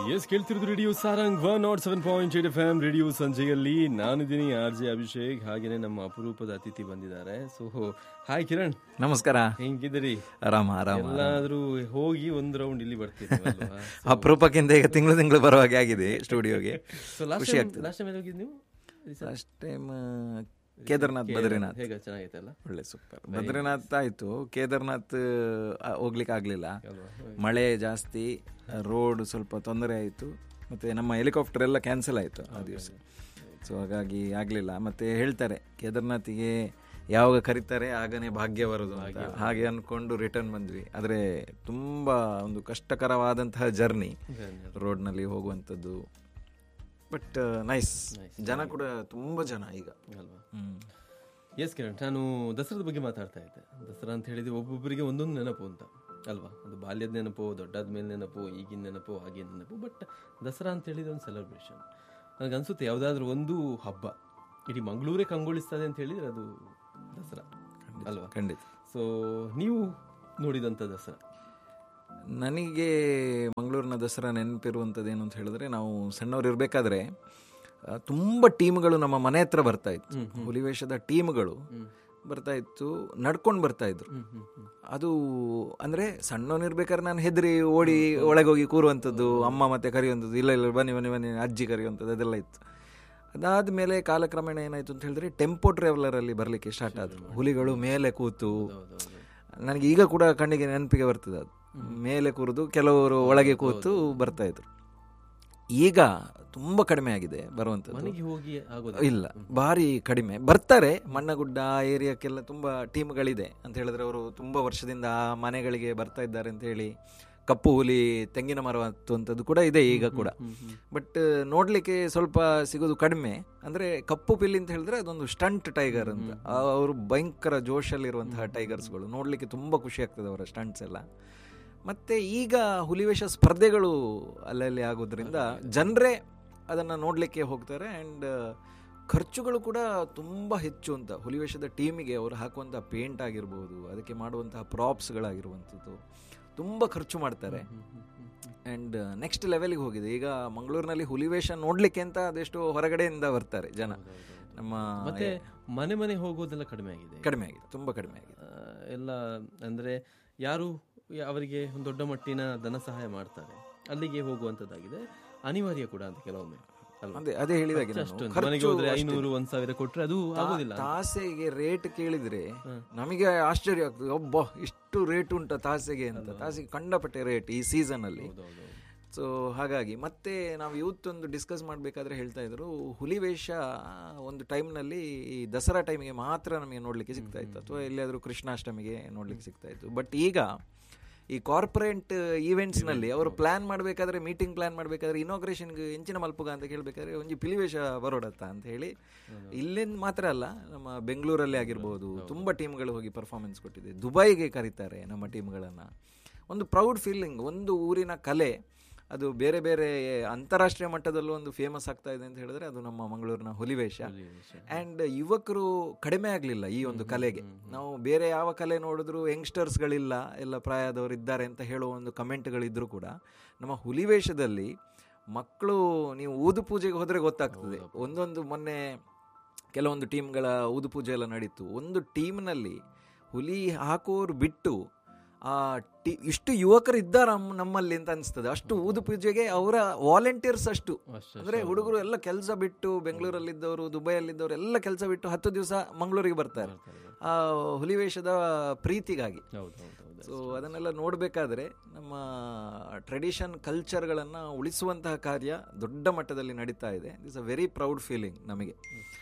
S ಕೇಳ್ತಿರೋದು radio Sarang one nought seven point eight F M radio ಸಂಜೆಯಲ್ಲಿ ನಾನಿದ್ದೀನಿ R J Abhishek ಹಾಗೇನೆ ನಮ್ಮ ಅಪರೂಪದ ಅತಿಥಿ ಬಂದಿದ್ದಾರೆ ಸೊ ಹಾಯ್ ಕಿರಣ್ ನಮಸ್ಕಾರ ಹೆಂಗಿದ್ದೀರಿ ಆರಾಮ ಆರಾಮ ಎಲ್ಲಾದ್ರೂ ಹೋಗಿ ಒಂದ್ ರೌಂಡ್ ಇಲ್ಲಿ ಬರ್ತೀರಿ ಅಪರೂಪಕ್ಕಿಂತ ಈಗ ತಿಂಗಳು ತಿಂಗಳು ಬರುವ ಹಾಗೆ ಆಗಿದೆ ಸ್ಟುಡಿಯೋಗೆ ಸೊ ಲಾಸ್ಟ್ ಖುಷಿ ಟೈಮ್ ಆಗ್ತದೆ ಲಾಸ್ಟ್ ಟೈಮ್ ಎಲ್ಲಿ ಹೋಗಿದ್ದು ನೀವು ಲಾಸ್ಟ್ ಟೈಮ್ ಕೇದಾರ್ನಾಥ್ ಬದ್ರಿನಾಥ್ ಹೇಗ ಚೆನ್ನಾಗಿತ್ತಲ್ಲ ಒಳ್ಳೆ ಸೂಪರ್ ಬದ್ರಿನಾಥ್ ಆಯ್ತು ಕೇದಾರ್ನಾಥ್ ಆ, ಹೋಗ್ಲಿಕ್ಕೆ ಆಗ್ಲಿಲ್ಲ ಅಲ್ವಾ? ಮಳೆ ಜಾಸ್ತಿ ರೋಡ್ ಸ್ವಲ್ಪ ತೊಂದರೆ ಆಯಿತು ಮತ್ತೆ ನಮ್ಮ ಹೆಲಿಕಾಪ್ಟರ್ ಎಲ್ಲ ಕ್ಯಾನ್ಸಲ್ ಆಯಿತು ಆ ದಿವಸ ಸೊ ಹಾಗಾಗಿ ಆಗಲಿಲ್ಲ ಮತ್ತೆ ಹೇಳ್ತಾರೆ ಕೇದಾರ್ನಾಥಿಗೆ ಯಾವಾಗ ಕರೀತಾರೆ ಆಗನೇ ಭಾಗ್ಯ ಬರೋದು ಅಂತ ಹಾಗೆ ಅನ್ಕೊಂಡು ರಿಟರ್ನ್ ಬಂದ್ವಿ ಆದರೆ ತುಂಬ ಒಂದು ಕಷ್ಟಕರವಾದಂತಹ ಜರ್ನಿ ರೋಡ್ನಲ್ಲಿ ಹೋಗುವಂಥದ್ದು ಬಟ್ ನೈಸ್ ಜನ ಕೂಡ ತುಂಬ ಜನ ಈಗ ಅಲ್ವಾ ಹ್ಮ್. ಎಸ್ ಕಿರಣ್ ನಾನು ದಸರಾದ ಬಗ್ಗೆ ಮಾತಾಡ್ತಾ ಇದ್ದೆ ದಸರಾ ಅಂತ ಹೇಳಿದ್ರೆ ಒಬ್ಬೊಬ್ಬರಿಗೆ ಒಂದೊಂದು ನೆನಪು ಅಂತ ಅಲ್ವಾ ಅದು ಬಾಲ್ಯದ ನೆನಪು ದೊಡ್ಡಾದ ಮೇಲೆ ನೆನಪು ಈಗಿನ ನೆನಪು ಆಗಿನ ನೆನಪು ಬಟ್ ದಸರಾ ಅಂತ ಹೇಳಿದ್ರೆ ಒಂದು ಸೆಲೆಬ್ರೇಷನ್ ನನಗೆ ಅನ್ಸುತ್ತೆ ಯಾವುದಾದ್ರೂ ಒಂದು ಹಬ್ಬ ಇಡೀ ಮಂಗಳೂರೇ ಕಂಗೊಳಿಸ್ತದೆ ಅಂತ ಹೇಳಿದ್ರೆ ಅದು ದಸರಾ ಅಲ್ವಾ ಖಂಡಿತ ಸೊ ನೀವು ನೋಡಿದಂಥ ದಸರಾ ನನಗೆ ಮಂಗಳೂರಿನ ದಸರಾ ನೆನಪಿರುವಂಥದ್ದು ಏನು ಅಂತ ಹೇಳಿದ್ರೆ ನಾವು ಸಣ್ಣವ್ರು ಇರಬೇಕಾದ್ರೆ ತುಂಬ ಟೀಮ್ಗಳು ನಮ್ಮ ಮನೆ ಹತ್ರ ಬರ್ತಾ ಇತ್ತು ಹುಲಿವೇಷದ ಟೀಮ್ಗಳು ಬರ್ತಾ ಇತ್ತು ನಡ್ಕೊಂಡು ಬರ್ತಾ ಇದ್ರು ಅದು ಅಂದ್ರೆ ಸಣ್ಣವನಿರ್ಬೇಕಾದ್ರೆ ನಾನು ಹೆದರಿ ಓಡಿ ಒಳಗೆ ಹೋಗಿ ಕೂರುವಂಥದ್ದು ಅಮ್ಮ ಮತ್ತೆ ಕರೆಯುವಂಥದ್ದು ಇಲ್ಲ ಇಲ್ಲ ಬನ್ನಿ ಬನ್ನಿ ಬನ್ನಿ ಅಜ್ಜಿ ಕರೆಯುವಂಥದ್ದು ಅದೆಲ್ಲ ಇತ್ತು ಅದಾದ್ಮೇಲೆ ಕಾಲಕ್ರಮೇಣ ಏನಾಯ್ತು ಅಂತ ಹೇಳಿದ್ರೆ ಟೆಂಪೋ ಟ್ರಾವೆಲರ್ ಅಲ್ಲಿ ಬರ್ಲಿಕ್ಕೆ ಸ್ಟಾರ್ಟ್ ಆದ್ರು ಹುಲಿಗಳು ಮೇಲೆ ಕೂತು ನನಗೆ ಈಗ ಕೂಡ ಕಣ್ಣಿಗೆ ನೆನಪಿಗೆ ಬರ್ತದೆ ಅದು ಮೇಲೆ ಕೂರುದು ಕೆಲವರು ಒಳಗೆ ಕೂತು ಬರ್ತಾ ಇದ್ರು ಈಗ ತುಂಬಾ ಕಡಿಮೆ ಆಗಿದೆ ಬರುವಂಥದ್ದು ಮನೆಗೆ ಹೋಗಿ ಆಗೋದು ಇಲ್ಲ ಭಾರಿ ಕಡಿಮೆ ಬರ್ತಾರೆ ಮಣ್ಣಗುಡ್ಡ ಆ ಏರಿಯಾಕ್ಕೆಲ್ಲ ತುಂಬಾ ಟೀಮ್ಗಳಿದೆ ಅಂತ ಹೇಳಿದ್ರೆ ಅವರು ತುಂಬಾ ವರ್ಷದಿಂದ ಆ ಮನೆಗಳಿಗೆ ಬರ್ತಾ ಇದ್ದಾರೆ ಅಂತ ಹೇಳಿ ಕಪ್ಪು ಹುಲಿ ತೆಂಗಿನ ಮರ ಹತ್ತುವಂಥದ್ದು ಕೂಡ ಇದೆ ಈಗ ಕೂಡ ಬಟ್ ನೋಡ್ಲಿಕ್ಕೆ ಸ್ವಲ್ಪ ಸಿಗೋದು ಕಡಿಮೆ ಅಂದ್ರೆ ಕಪ್ಪು ಪಿಲ್ಲಿ ಅಂತ ಹೇಳಿದ್ರೆ ಅದೊಂದು ಸ್ಟಂಟ್ ಟೈಗರ್ ಅಂತ ಅವರು ಭಯಂಕರ ಜೋಶಲ್ಲಿರುವಂತಹ ಟೈಗರ್ಸ್ಗಳು ನೋಡ್ಲಿಕ್ಕೆ ತುಂಬಾ ಖುಷಿ ಆಗ್ತದೆ ಅವರ ಸ್ಟಂಟ್ಸ್ ಎಲ್ಲ ಮತ್ತೆ ಈಗ ಹುಲಿವೇಷ ಸ್ಪರ್ಧೆಗಳು ಅಲ್ಲಲ್ಲಿ ಆಗೋದ್ರಿಂದ ಜನರೇ ಅದನ್ನ ನೋಡ್ಲಿಕ್ಕೆ ಹೋಗ್ತಾರೆ ಅಂಡ್ ಖರ್ಚುಗಳು ಕೂಡ ತುಂಬಾ ಹೆಚ್ಚು ಅಂತ ಹುಲಿವೇಷದ ಟೀಮಿಗೆ ಅವರು ಹಾಕುವಂತಹ ಪೇಂಟ್ ಆಗಿರ್ಬೋದು ಅದಕ್ಕೆ ಮಾಡುವಂತಹ ಪ್ರಾಪ್ಸ್ಗಳಾಗಿರುವಂಥದ್ದು ತುಂಬಾ ಖರ್ಚು ಮಾಡ್ತಾರೆ ಅಂಡ್ ನೆಕ್ಸ್ಟ್ ಲೆವೆಲ್ಗೆ ಹೋಗಿದೆ ಈಗ ಮಂಗಳೂರಿನಲ್ಲಿ ಹುಲಿವೇಷ ನೋಡ್ಲಿಕ್ಕೆ ಅಂತ ಅದೆಷ್ಟು ಹೊರಗಡೆಯಿಂದ ಬರ್ತಾರೆ ಜನ ನಮ್ಮ ಮತ್ತೆ ಮನೆ ಮನೆ ಹೋಗೋದೆಲ್ಲ ಕಡಿಮೆ ಆಗಿದೆ ಕಡಿಮೆ ಆಗಿದೆ ತುಂಬಾ ಕಡಿಮೆ ಆಗಿದೆ ಆ, ಎಲ್ಲ ಅಂದ್ರೆ ಯಾರು ಯ- ಅವರಿಗೆ ಒಂದು ದೊಡ್ಡ ಮಟ್ಟಿನ ಧನ ಸಹಾಯ ಮಾಡ್ತಾರೆ ಅಲ್ಲಿಗೆ ಹೋಗುವಂತದ್ದಾಗಿದೆ ಅನಿವಾರ್ಯ ಕೂಡ ಅಂತ ಕೆಲವೊಮ್ಮೆ ಅಲ್ವಾ? ಅದೇ ಅದೇ ಹೇಳಿದಾಗೆ ನಾನು. ಅಷ್ಟೊಂದು. ಖರ್ಚು ಮನೆಗೆ ಹೋದ್ರೆ ಅಷ್ಟೇ. ಐನೂರು ಒಂದ್ ಸಾವಿರ ಕೊಟ್ರೆ ಅದು ಆಗೋದಿಲ್ಲ ತಾಸೆಗೆ ರೇಟ್ ಕೇಳಿದ್ರೆ ನಮಗೆ ಆಶ್ಚರ್ಯ ಆಗ್ತದೆ ಒಬ್ಬ ಇಷ್ಟು ರೇಟ್ ಉಂಟ ತಾಸೆಗೆ ಅಂತ ತಾಸೆಗೆ ಕಂಡಪಟ್ಟೆ ರೇಟ್ ಈ ಸೀಸನ್ ಅಲ್ಲಿ ಸೊ ಹಾಗಾಗಿ ಮತ್ತೆ ನಾವು ಯೂತ್ ಒಂದು ಡಿಸ್ಕಸ್ ಮಾಡಬೇಕಾದ್ರೆ ಹೇಳ್ತಾ ಇದ್ರು ಹುಲಿ ವೇಷ ಒಂದು ಟೈಮ್ನಲ್ಲಿ ಈ ದಸರಾ ಟೈಮಿಗೆ ಮಾತ್ರ ನಮಗೆ ನೋಡ್ಲಿಕ್ಕೆ ಸಿಗ್ತಾ ಇತ್ತು ಅಥವಾ ಎಲ್ಲಿಯಾದ್ರೂ ಕೃಷ್ಣಾಷ್ಟಮಿಗೆ ನೋಡ್ಲಿಕ್ಕೆ ಸಿಗ್ತಾ ಇತ್ತು ಬಟ್ ಈಗ ಈ ಕಾರ್ಪೊರೇಟ್ ಈವೆಂಟ್ಸ್ ನಲ್ಲಿ ಅವರು ಪ್ಲಾನ್ ಮಾಡಬೇಕಾದ್ರೆ ಮೀಟಿಂಗ್ ಪ್ಲಾನ್ ಮಾಡಬೇಕಾದ್ರೆ ಇನಾಗ್ರೇಷನ್ಗೆ ಎಂಚಿನ ಮಲ್ಪುಗ ಅಂತ ಕೇಳಬೇಕಾದ್ರೆ ಒಂಜಿ ಪಿಲಿವೇಷ ಬರೋಡತ್ತ ಅಂತ ಹೇಳಿ ಇಲ್ಲಿಂದ ಮಾತ್ರ ಅಲ್ಲ ನಮ್ಮ ಬೆಂಗಳೂರಲ್ಲಿ ಆಗಿರ್ಬೋದು ತುಂಬಾ ಟೀಮ್ಗಳು ಹೋಗಿ ಪರ್ಫಾರ್ಮೆನ್ಸ್ ಕೊಟ್ಟಿದೆ ದುಬೈಗೆ ಕರೀತಾರೆ ನಮ್ಮ ಟೀಮ್ಗಳನ್ನ ಒಂದು ಪ್ರೌಡ್ ಫೀಲಿಂಗ್ ಒಂದು ಊರಿನ ಕಲೆ ಅದು ಬೇರೆ ಬೇರೆ ಅಂತಾರಾಷ್ಟ್ರೀಯ ಮಟ್ಟದಲ್ಲೂ ಒಂದು ಫೇಮಸ್ ಆಗ್ತಾ ಇದೆ ಅಂತ ಹೇಳಿದ್ರೆ ಅದು ನಮ್ಮ ಮಂಗಳೂರಿನ ಹುಲಿವೇಷ ಅಂಡ್ ಯುವಕರು ಕಡಿಮೆ ಆಗಲಿಲ್ಲ ಈ ಒಂದು ಕಲೆಗೆ ನಾವು ಬೇರೆ ಯಾವ ಕಲೆ ನೋಡಿದ್ರು ಯಂಗ್ಸ್ಟರ್ಸ್ಗಳಿಲ್ಲ ಎಲ್ಲ ಪ್ರಾಯದವರು ಇದ್ದಾರೆ ಅಂತ ಹೇಳುವ ಒಂದು ಕಮೆಂಟ್ಗಳಿದ್ರು ಕೂಡ ನಮ್ಮ ಹುಲಿವೇಷದಲ್ಲಿ ಮಕ್ಕಳು ನೀವು ಊದು ಪೂಜೆಗೆ ಹೋದ್ರೆ ಗೊತ್ತಾಗ್ತದೆ ಒಂದೊಂದು ಮೊನ್ನೆ ಕೆಲವೊಂದು ಟೀಮ್ಗಳ ಊದು ಪೂಜೆ ಎಲ್ಲ ನಡೀತು ಒಂದು ಟೀಮ್ನಲ್ಲಿ ಹುಲಿ ಹಾಕುವವರು ಬಿಟ್ಟು ಆ ಟಿ ಇಷ್ಟು ಯುವಕರು ಇದ್ದಾರ ನಮ್ಮಲ್ಲಿ ಅಂತ ಅನಿಸ್ತದೆ ಅಷ್ಟು ಊದು ಪೂಜೆಗೆ ಅವರ ವಾಲಂಟಿಯರ್ಸ್ ಅಷ್ಟು ಅಷ್ಟು, ಅಂದ್ರೆ ಹುಡುಗರು ಎಲ್ಲ ಕೆಲಸ ಬಿಟ್ಟು ಬೆಂಗಳೂರಲ್ಲಿದ್ದವರು ದುಬೈಯಲ್ಲಿದ್ದವರು ಎಲ್ಲ ಕೆಲಸ ಬಿಟ್ಟು ಹತ್ತು ದಿವಸ ಮಂಗಳೂರಿಗೆ ಬರ್ತಾರೆ ಆ ಹುಲಿವೇಷದ ಪ್ರೀತಿಗಾಗಿ ಹೌದು ಹೌದು ಹೌದು ಸೊ ಅದನ್ನೆಲ್ಲ ನೋಡಬೇಕಾದ್ರೆ ನಮ್ಮ ಟ್ರೆಡಿಷನ್ ಕಲ್ಚರ್ಗಳನ್ನು ಉಳಿಸುವಂತಹ ಕಾರ್ಯ ದೊಡ್ಡ ಮಟ್ಟದಲ್ಲಿ ನಡೀತಾ ಇದೆ it's a very proud feeling ನಮಗೆ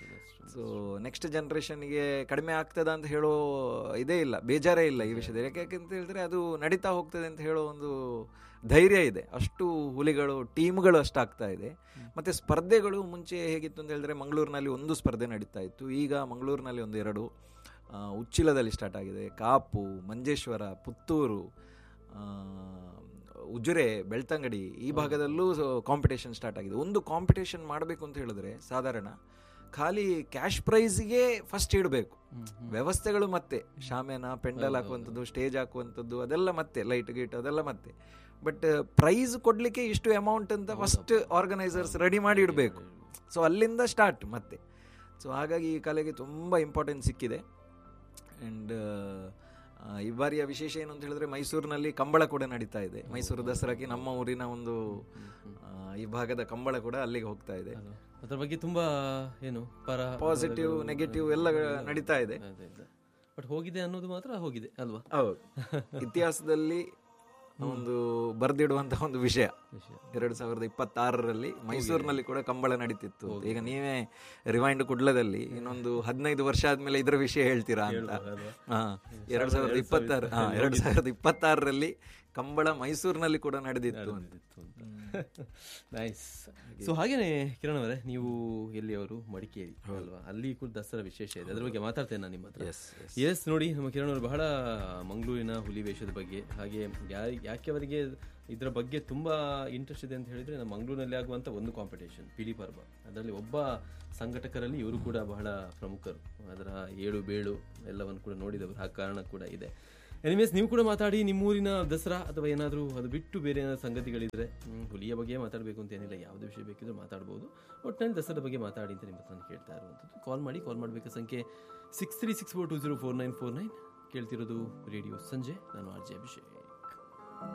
ಸೊ ನೆಕ್ಸ್ಟ್ ಜನ್ರೇಷನ್ಗೆ ಕಡಿಮೆ ಆಗ್ತದ ಅಂತ ಹೇಳೋ ಇದೇ ಇಲ್ಲ ಬೇಜಾರೇ ಇಲ್ಲ ಈ ವಿಷಯದಲ್ಲಿ ಯಾಕೆ ಅಂತ ಹೇಳಿದ್ರೆ ಅದು ನಡೀತಾ ಹೋಗ್ತದೆ ಅಂತ ಹೇಳೋ ಒಂದು ಧೈರ್ಯ ಇದೆ ಅಷ್ಟು ಹುಲಿಗಳು ಟೀಮ್ಗಳು ಅಷ್ಟು ಆಗ್ತಾ ಇದೆ ಮತ್ತೆ ಸ್ಪರ್ಧೆಗಳು ಮುಂಚೆ ಹೇಗಿತ್ತು ಅಂತ ಹೇಳಿದ್ರೆ ಮಂಗಳೂರಿನಲ್ಲಿ ಒಂದು ಸ್ಪರ್ಧೆ ನಡೀತಾ ಇತ್ತು ಈಗ ಮಂಗಳೂರಿನಲ್ಲಿ ಒಂದು ಎರಡು ಆ, ಉಚ್ಚಿಲದಲ್ಲಿ ಸ್ಟಾರ್ಟ್ ಆಗಿದೆ ಕಾಪು ಮಂಜೇಶ್ವರ ಪುತ್ತೂರು ಆ, ಉಜಿರೆ ಬೆಳ್ತಂಗಡಿ ಈ ಭಾಗದಲ್ಲೂ ಕಾಂಪಿಟೇಷನ್ ಸ್ಟಾರ್ಟ್ ಆಗಿದೆ ಒಂದು ಕಾಂಪಿಟೇಷನ್ ಮಾಡಬೇಕು ಅಂತ ಹೇಳಿದ್ರೆ ಸಾಧಾರಣ ಖಾಲಿ ಕ್ಯಾಶ್ ಪ್ರೈಸ್ಗೆ ಫಸ್ಟ್ ಇಡಬೇಕು ವ್ಯವಸ್ಥೆಗಳು ಮತ್ತೆ ಶಾಮಿಯಾನ ಪೆಂಡಲ್ ಹಾಕುವಂಥದ್ದು ಸ್ಟೇಜ್ ಹಾಕುವಂಥದ್ದು ಅದೆಲ್ಲ ಮತ್ತೆ ಲೈಟ್ ಗೀಟ್ ಅದೆಲ್ಲ ಮತ್ತೆ ಬಟ್ ಪ್ರೈಸ್ ಕೊಡ್ಲಿಕ್ಕೆ ಇಷ್ಟು ಅಮೌಂಟ್ ಅಂತ ಫಸ್ಟ್ ಆರ್ಗನೈಸರ್ಸ್ ರೆಡಿ ಮಾಡಿ ಇಡಬೇಕು ಸೊ ಅಲ್ಲಿಂದ ಸ್ಟಾರ್ಟ್ ಮತ್ತೆ ಸೊ ಹಾಗಾಗಿ ಈ ಕಲೆಗೆ ತುಂಬ ಇಂಪಾರ್ಟೆನ್ಸ್ ಸಿಕ್ಕಿದೆ ಆ್ಯಂಡ್ ಈ ಬಾರಿಯ ವಿಶೇಷ ಏನು ಅಂತ ಹೇಳಿದ್ರೆ ಮೈಸೂರಿನಲ್ಲಿ ಕಂಬಳ ಕೂಡ ನಡೀತಾ ಇದೆ ಮೈಸೂರು ದಸರಾಕ್ಕೆ ನಮ್ಮ ಊರಿನ ಒಂದು ಆ, ಈ ಭಾಗದ ಕಂಬಳ ಕೂಡ ಅಲ್ಲಿಗೆ ಹೋಗ್ತಾ ಇದೆ ಅದ್ರ ಬಗ್ಗೆ ತುಂಬಾ ಏನು ಪರ ಪಾಸಿಟಿವ್ ನೆಗೆಟಿವ್ ಎಲ್ಲ ನಡೀತಾ ಇದೆ ಬಟ್ ಹೋಗಿದೆ ಅನ್ನೋದು ಮಾತ್ರ ಹೋಗಿದೆ ಅಲ್ವಾ ಹೌದು ಇತಿಹಾಸದಲ್ಲಿ ಒಂದು ಬರೆದಿಡುವಂತಹ ಒಂದು ವಿಷಯ ವಿಷಯ ಎರಡು ಸಾವಿರದ ಇಪ್ಪತ್ತಾರರಲ್ಲಿ ಮೈಸೂರಿನಲ್ಲಿ ಕೂಡ ಕಂಬಳ ನಡೀತಿತ್ತು ಈಗ ನೀವೇ ರಿವೈಂಡ್ ಕುಡ್ಲದಲ್ಲಿ ಇನ್ನೊಂದು ಹದಿನೈದು ವರ್ಷ ಆದ್ಮೇಲೆ ಇದರ ವಿಷಯ ಹೇಳ್ತೀರಾ ಅಂತ ಹಾ ಎರಡ್ ಸಾವಿರದ ಇಪ್ಪತ್ತಾರು ಹಾ ಎರಡ್ ಸಾವಿರದ ಇಪ್ಪತ್ತಾರರಲ್ಲಿ ಕಂಬಳ ಮೈಸೂರಿನಲ್ಲಿ ಕೂಡ ನಡೆದಿತ್ತು ಅಂತ ನೈಸ್ ಸೊ ಹಾಗೇನೆ ಕಿರಣ್ ಅವರೇ ನೀವು ಎಲ್ಲಿಯವರು ಮಡಿಕೇರಿ ಅಲ್ವಾ ಅಲ್ಲಿ ಕೂಡ ದಸರಾ ವಿಶೇಷ ಇದೆ ಅದ್ರ ಬಗ್ಗೆ ಮಾತಾಡ್ತೇನೆ ನಾನು ನಿಮ್ಮ ಹತ್ರ ಎಸ್ ನೋಡಿ ನಮ್ಮ ಕಿರಣ್ ಅವರು ಬಹಳ ಮಂಗಳೂರಿನ ಹುಲಿ ವೇಷದ ಬಗ್ಗೆ ಹಾಗೆ ಯಾ- ಯಾಕೆ ಅವರಿಗೆ ಇದರ ಬಗ್ಗೆ ತುಂಬಾ ಇಂಟ್ರೆಸ್ಟ್ ಇದೆ ಅಂತ ಹೇಳಿದ್ರೆ ನಮ್ಮ ಮಂಗಳೂರಿನಲ್ಲಿ ಆಗುವಂತ ಒಂದು ಕಾಂಪಿಟೇಷನ್ ಪಿಲಿ ಪರ್ವ ಅದರಲ್ಲಿ ಒಬ್ಬ ಸಂಘಟಕರಲ್ಲಿ ಇವರು ಕೂಡ ಬಹಳ ಪ್ರಮುಖರು ಅದರ ಏಳು ಬೇಳು ಎಲ್ಲವನ್ನು ಕೂಡ ನೋಡಿದವರು ಆ ಕಾರಣ ಕೂಡ ಇದೆ ಎನಿವೇಸ್ ನೀವು ಕೂಡ ಮಾತಾಡಿ ನಿಮ್ಮೂರಿನ ದಸರಾ ಅಥವಾ ಏನಾದರೂ ಅದು ಬಿಟ್ಟು ಬೇರೆ ಏನಾದ್ರು ಸಂಗತಿಗಳಿದ್ರೆ ಹ್ಮ್, ಹುಲಿಯ ಬಗ್ಗೆ ಮಾತಾಡಬೇಕು ಅಂತ ಏನಿಲ್ಲ ಯಾವುದೇ ವಿಷಯ ಬೇಕಿದ್ರೂ ಮಾತಾಡ್ಬೋದು ಒಟ್ಟಿನಲ್ಲಿ ದಸರಾ ಬಗ್ಗೆ ಮಾತಾಡಿ ಅಂತ ನಿಮ್ಮ ಹತ್ರ ನಾನು ಕೇಳ್ತಾ ಇರುವಂಥದ್ದು ಕಾಲ್ ಮಾಡಿ ಕಾಲ್ ಮಾಡಬೇಕು ಸಂಖ್ಯೆ six three six four two zero four nine four nine ಕೇಳ್ತಿರೋದು ರೇಡಿಯೋ ಸಂಜೆ ನಾನು ಆರ್ ಜೆ ಅಭಿಷೇಕ್